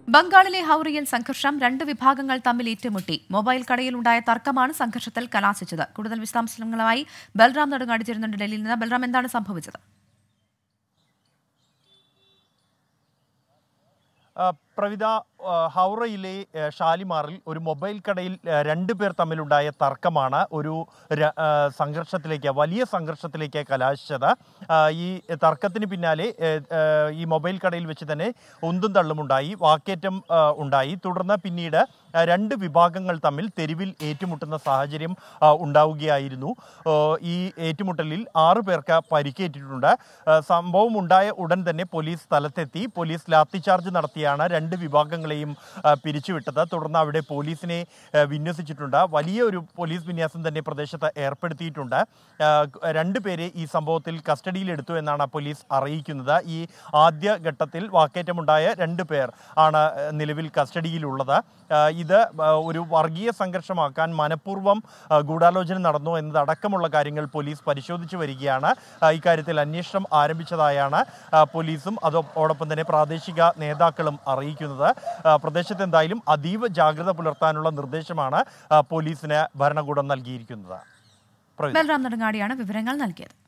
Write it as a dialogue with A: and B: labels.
A: ബംഗാളിലെ ഹൌറയിൽ സംഘർഷം രണ്ട് വിഭാഗങ്ങൾ തമ്മിൽ ഏറ്റുമുട്ടി മൊബൈൽ കടയിലുണ്ടായ തർക്കമാണ് സംഘർഷത്തിൽ കലാശിച്ചത് കൂടുതൽ വിശദാംശങ്ങളുമായി ബൽറാം നെടുങ്ങാടി ചേരുന്നുണ്ട് ഡൽഹിയിൽ നിന്ന് ബൽറാം എന്താണ് സംഭവിച്ചത്
B: ആ, പ്രവിത ആ, ഹൗറയിലെ ആ, ഷാലിമാറിൽ ഒരു മൊബൈൽ കടയിൽ ആ, രണ്ട് പേർ തമ്മിലുണ്ടായ തർക്കമാണ് ഒരു ര- ആ, സംഘർഷത്തിലേക്ക് വലിയ സംഘർഷത്തിലേക്ക് കലാശിച്ചത് ആ, ഈ തർക്കത്തിന് പിന്നാലെ ഏ, ഏ, ഈ മൊബൈൽ കടയിൽ വെച്ച് തന്നെ ഉന്തും തള്ളുമുണ്ടായി വാക്കേറ്റം ആ, ഉണ്ടായി തുടർന്ന് പിന്നീട് ആ, രണ്ട് വിഭാഗങ്ങൾ തമ്മിൽ തെരുവിൽ ഏറ്റുമുട്ടുന്ന സാഹചര്യം ആ, ഉണ്ടാവുകയായിരുന്നു ഓ, ഈ ഏറ്റുമുട്ടലിൽ ആറ് പേർക്ക് പരിക്കേറ്റിട്ടുണ്ട് ആ, സംഭവം ഉണ്ടായ ഉടൻ തന്നെ പോലീസ് സ്ഥലത്തെത്തി പോലീസ് ലാത്തിചാർജ് നടത്തിയാണ് രണ്ട് വിഭാഗങ്ങളെയും ആ, പിരിച്ചുവിട്ടത് തുടർന്ന് അവിടെ പോലീസിനെ ആ, വിന്യസിച്ചിട്ടുണ്ട് വലിയ ഒരു പോലീസ് വിന്യാസം തന്നെ പ്രദേശത്ത് ഏർപ്പെടുത്തിയിട്ടുണ്ട് ആ, രണ്ട് പേരെ ഈ സംഭവത്തിൽ കസ്റ്റഡിയിലെടുത്തു എന്നാണ് പോലീസ് അറിയിക്കുന്നത് ഈ ആദ്യ ഘട്ടത്തിൽ വാക്കേറ്റമുണ്ടായ രണ്ട് പേർ ആണ് ആ, നിലവിൽ കസ്റ്റഡിയിലുള്ളത് ആ, ഇത് ആ, ഒരു വർഗീയ സംഘർഷമാക്കാൻ മനഃപൂർവ്വം ആ, ഗൂഢാലോചന നടന്നു എന്നതടക്കമുള്ള കാര്യങ്ങൾ പോലീസ് പരിശോധിച്ചു വരികയാണ് ആ, ഇക്കാര്യത്തിൽ അന്വേഷണം ആരംഭിച്ചതായാണ് ആ, പോലീസും അതോടൊപ്പം തന്നെ പ്രാദേശിക നേതാക്കളും അറിയിക്കുന്നത് ആ, പ്രദേശത്ത് എന്തായാലും അതീവ ജാഗ്രത പുലർത്താനുള്ള നിർദ്ദേശമാണ് ആ, പോലീസിന് ഭരണകൂടം നൽകിയിരിക്കുന്നത് പ്രവീൺ.
A: ബൽറാം നെടുങ്ങാടിയാണ് വിവരങ്ങൾ നൽകിയത്